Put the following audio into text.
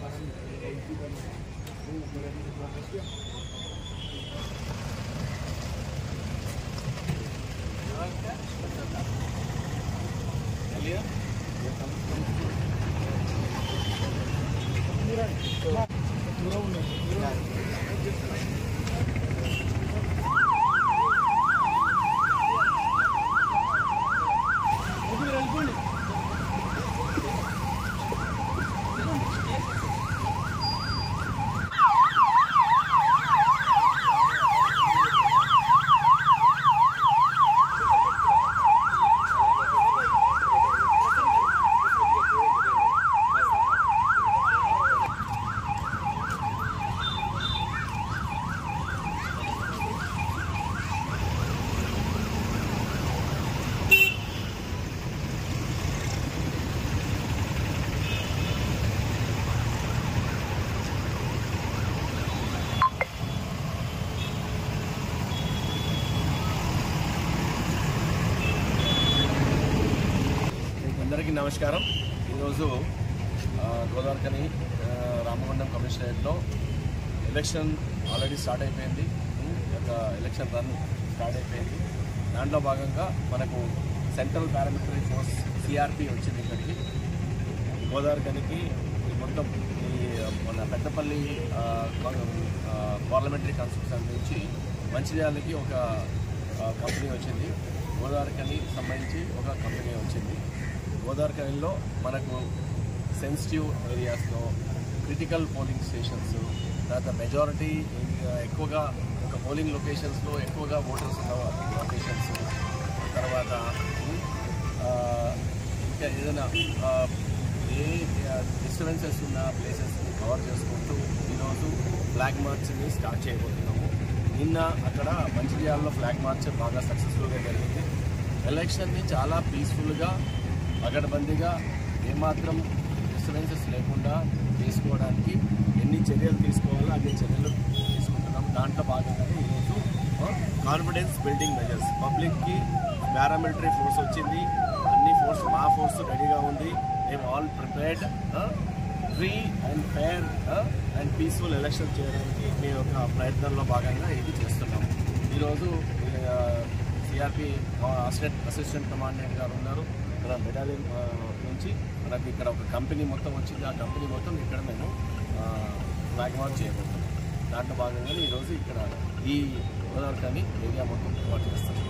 అందరికీ నమస్కారం ఈరోజు ఆ, గోదావరికని ఆ, రామగుండం కమిషనరేట్లో ఎలక్షన్ ఆల్రెడీ స్టార్ట్ అయిపోయింది ఉమ్, ఈ యొక్క ఎలక్షన్ రన్ స్టార్ట్ అయిపోయింది దాంట్లో భాగంగా మనకు సెంట్రల్ పారామిలిటరీ ఫోర్స్ సిఆర్పి వచ్చింది ఇక్కడికి గోదావరికనికి ఈ మొత్తం ఈ మన పెద్దపల్లి ఆ, గో- ఆ, పార్లమెంటరీ కాన్స్టిట్యూషన్ నుంచి మంచిర్యాలకి ఒక ఆ, కంపెనీ వచ్చింది గోదావరికని సంబంధించి ఒక కంపెనీ వచ్చింది గోదావరికనిలో మనకు సెన్సిటివ్ ఏరియాస్లో క్రిటికల్ పోలింగ్ స్టేషన్స్ తర్వాత మెజారిటీ ఎక్కువగా ఒక పోలింగ్ లొకేషన్స్లో ఎక్కువగా ఓటర్స్ ఉన్న లొకేషన్స్ తర్వాత ఉమ్, ఆ, ఇంకా ఏదైనా ఆ, ఏ డిస్టర్బెన్సెస్ ఉన్న ప్లేసెస్ని కవర్ చేసుకుంటూ ఈరోజు ఫ్లాగ్ మార్చ్ని స్టార్ట్ చేయబోతున్నాము నిన్న అక్కడ మంచిర్యాలలో ఫ్లాగ్ మార్చ్ బాగా సక్సెస్ఫుల్గా జరిగింది ఎలక్షన్ని చాలా పీస్ఫుల్గా పగడబందీగా ఏమాత్రం డిస్టర్బెన్సెస్ లేకుండా చేసుకోవడానికి ఎన్ని చర్యలు తీసుకోవాలో అన్ని చర్యలు తీసుకుంటున్నాం దాంట్లో భాగంగానే ఈరోజు కాన్ఫిడెన్స్ బిల్డింగ్ మెజర్స్ పబ్లిక్కి పారామిలిటరీ ఫోర్స్ వచ్చింది అన్ని ఫోర్స్ మా ఫోర్స్ రెడీగా ఉంది మేము all prepared free and fair and peaceful election చేయడానికి మీ యొక్క ప్రయత్నంలో భాగంగా ఇది చేస్తున్నాము ఈరోజు సిఆర్పి అసిస్టెంట్ అసిస్టెంట్ కమాండెంట్ గారు ఉన్నారు మన బెటాలియన్ ఆ, నుంచి మనకి ఇక్కడ ఒక కంపెనీ మొత్తం వచ్చింది ఆ కంపెనీ మొత్తం ఇక్కడ మేము ఫ్లాగ్ మార్చ్ చేయబోతున్నాం దాంట్లో భాగంగానే ఈరోజు ఇక్కడ ఈ గోదావరి ఏరియా మొత్తం కవర్ చేస్తాం